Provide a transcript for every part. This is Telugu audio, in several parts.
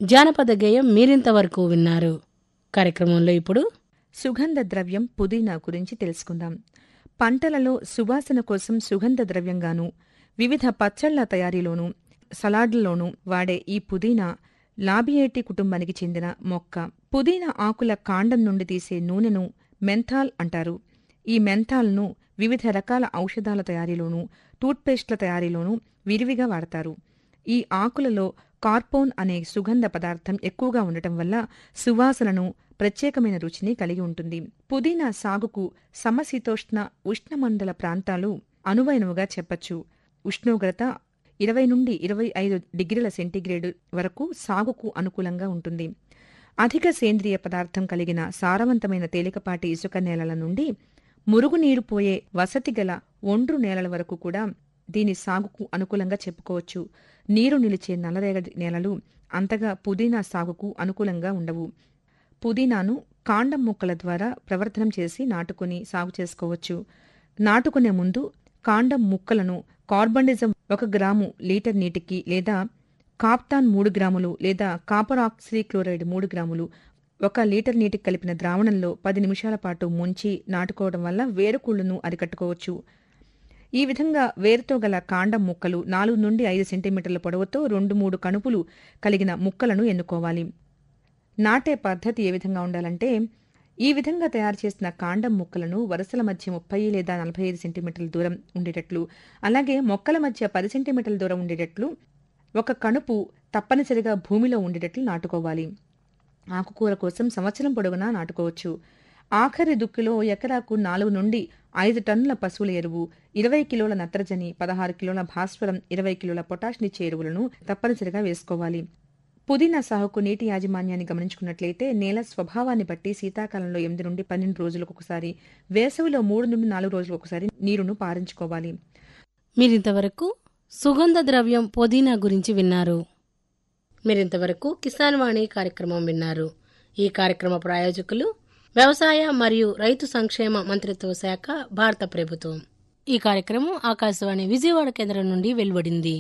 జానపద గేయం మీరింతవరకు విన్నారు కార్యక్రమంలో ఇప్పుడు సుగంధ ద్రవ్యం పుదీనా గురించి తెలుసుకుందాం పంటలలో సువాసన కోసం సుగంధ ద్రవ్యంగాను వివిధ పచ్చళ్ల తయారీలోనూ సలాడ్లలోనూ వాడే ఈ పుదీనా లాబియేటి కుటుంబానికి చెందిన మొక్క పుదీనా ఆకుల కాండం నుండి తీసే నూనెను మెంథాల్ అంటారు ఈ మెంథాల్ను వివిధ రకాల ఔషధాల తయారీలోనూ టూత్పేస్ట్ల తయారీలోనూ విరివిగా వాడతారు ఈ ఆకులలో కార్పోన్ అనే సుగంధ పదార్థం ఎక్కువగా ఉండటం వల్ల సువాసనను ప్రత్యేకమైన రుచిని కలిగి ఉంటుంది పుదీనా సాగుకు సమశీతోష్ణ ఉష్ణమండల ప్రాంతాలు అనువైనవిగా చెప్పచ్చు ఉష్ణోగ్రత ఇరవై నుండి ఇరవై ఐదు డిగ్రీల సెంటీగ్రేడ్ వరకు సాగుకు అనుకూలంగా ఉంటుంది అధిక సేంద్రియ పదార్థం కలిగిన సారవంతమైన తేలికపాటి ఇసుక నేలల నుండి మురుగునీరు పోయే వసతి గల ఒండ్రు నేలల వరకు కూడా దీని సాగుకు అనుకూలంగా చెప్పుకోవచ్చు నీరు నిలిచే నల్లరేగడి నేలలు అంతగా పుదీనా సాగుకు అనుకూలంగా ఉండవు పుదీనాను కాండం మొక్కల ద్వారా ప్రవర్తనం చేసి నాటుకుని సాగు చేసుకోవచ్చు నాటుకునే ముందు కాండం ముక్కలను కార్బండిజం ఒక గ్రాము లీటర్ నీటికి లేదా కాప్తాన్ మూడు గ్రాములు లేదా కాపర్ ఆక్సిక్లోరైడ్ మూడు గ్రాములు ఒక లీటర్ నీటికి కలిపిన ద్రావణంలో పది నిమిషాల పాటు ముంచి నాటుకోవడం వల్ల వేరుకుళ్లను అరికట్టుకోవచ్చు ఈ విధంగా వేరుతో గల కాండం ముక్కలు నాలుగు నుండి ఐదు సెంటీమీటర్ల పొడవుతో రెండు మూడు కణుపులు కలిగిన ముక్కలను ఎన్నుకోవాలి నాటే పద్ధతి ఏ విధంగా ఉండాలంటే ఈ విధంగా తయారు చేసిన కాండం ముక్కలను వరుసల మధ్య ముప్పై లేదా నలభై ఐదు సెంటీమీటర్ల దూరం ఉండేటట్లు అలాగే మొక్కల మధ్య పది సెంటీమీటర్ల దూరం ఉండేటట్లు ఒక కణుపు తప్పనిసరిగా భూమిలో ఉండేటట్లు నాటుకోవాలి ఆకుకూర కోసం సంవత్సరం పొడవునా నాటుకోవచ్చు ఆఖరి దుక్కిలో ఎకరాకు నాలుగు నుండి ఐదు టన్నుల పశువుల ఎరువు ఇరవై కిలోల నత్రజని పదహారు కిలోల భాస్వరం ఇరవై కిలోల పొటాష్నిచ్చే ఎరువులను తప్పనిసరిగా వేసుకోవాలి పుదీనా సాగుకు నీటి యాజమాన్యాన్ని గమనించుకున్నట్లయితే నేల స్వభావాన్ని బట్టి శీతాకాలంలో ఎనిమిది నుండి పన్నెండు రోజులకు ఒకసారి వేసవిలో మూడు నుండి నాలుగు రోజులకు ఒకసారి నీరును పారించుకోవాలి మీరింతవరకు సుగంధ ద్రవ్యం పుదీనా గురించి విన్నారు మీరింతవరకు కిసాన్ వాణి కార్యక్రమం విన్నారు ఈ కార్యక్రమ ప్రాయోజకులు వ్యవసాయ మరియు రైతు సంక్షేమ మంత్రిత్వ శాఖ భారత ప్రభుత్వం ఈ కార్యక్రమం ఆకాశవాణి విజయవాడ కేంద్రం నుండి వెలువడింది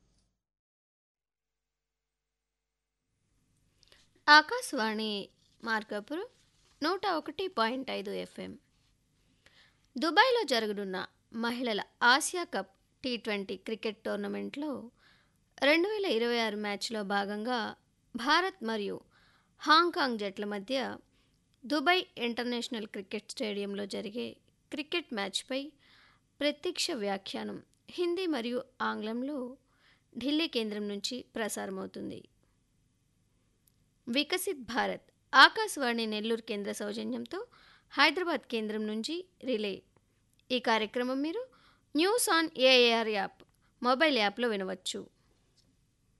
ఆకాశవాణి మార్కాపురం నూట ఒకటి పాయింట్ ఐదు ఎఫ్ఎం దుబాయ్లో జరగనున్న మహిళల Asia cup T twenty cricket టోర్నమెంట్లో రెండు వేల ఇరవై ఆరు మ్యాచ్లో భాగంగా భారత్ మరియు హాంకాంగ్ జట్ల మధ్య దుబాయ్ ఇంటర్నేషనల్ క్రికెట్ స్టేడియంలో జరిగే క్రికెట్ మ్యాచ్పై ప్రత్యక్ష వ్యాఖ్యానం హిందీ మరియు ఆంగ్లంలో ఢిల్లీ కేంద్రం నుంచి ప్రసారమవుతుంది వికసిత్ భారత్ ఆకాశవాణి నెల్లూరు కేంద్ర సౌజన్యంతో హైదరాబాద్ కేంద్రం నుంచి రిలే ఈ కార్యక్రమం మీరు news on AIR app mobile యాప్లో వినవచ్చు